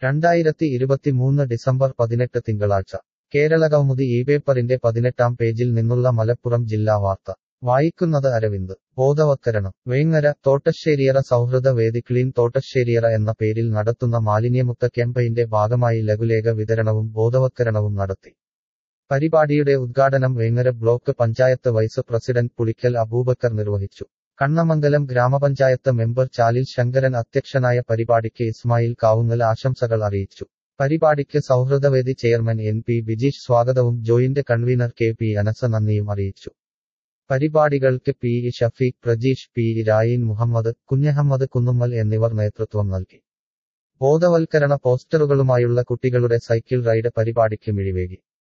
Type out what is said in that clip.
രണ്ടായിരത്തി ഇരുപത്തിമൂന്ന് ഡിസംബർ പതിനെട്ട് തിങ്കളാഴ്ച കേരളകൗമുദി ഈ പേപ്പറിന്റെ പതിനെട്ടാം പേജിൽ നിന്നുള്ള മലപ്പുറം ജില്ലാ വാർത്ത വായിക്കുന്നത് അരവിന്ദ് ബോധവത്കരണം വേങ്ങര തോട്ടശ്ശേരിയറ സൗഹൃദ വേദി ക്ലീൻ തോട്ടശ്ശേരിയറ എന്ന പേരിൽ നടത്തുന്ന മാലിന്യമുക്ത ക്യാമ്പയിന്റെ ഭാഗമായി ലഘുലേഖ വിതരണവും ബോധവത്കരണവും നടത്തി പരിപാടിയുടെ ഉദ്ഘാടനം Vengara block panchayat vice president Pulikkal Abubakar നിർവഹിച്ചു കണ്ണമംഗലം ഗ്രാമപഞ്ചായത്ത് മെമ്പർ ചാലിൽ ശങ്കരൻ അധ്യക്ഷനായ പരിപാടിക്ക് ഇസ്മായിൽ കാവുങ്ങൽ ആശംസകൾ അറിയിച്ചു പരിപാടിക്ക് സൗഹൃദവേദി ചെയർമാൻ എൻ പി ബിജീഷ് സ്വാഗതവും joint convener K P Anas നന്ദിയും അറിയിച്ചു പരിപാടികൾക്ക് P E Shafeeq Prajeesh P E Rayeen Muhammad Kunjahammad Kunnummal എന്നിവർ നേതൃത്വം നൽകി ബോധവൽക്കരണ പോസ്റ്ററുകളുമായുള്ള കുട്ടികളുടെ സൈക്കിൾ റൈഡ് പരിപാടിക്ക് മിഴിവേകി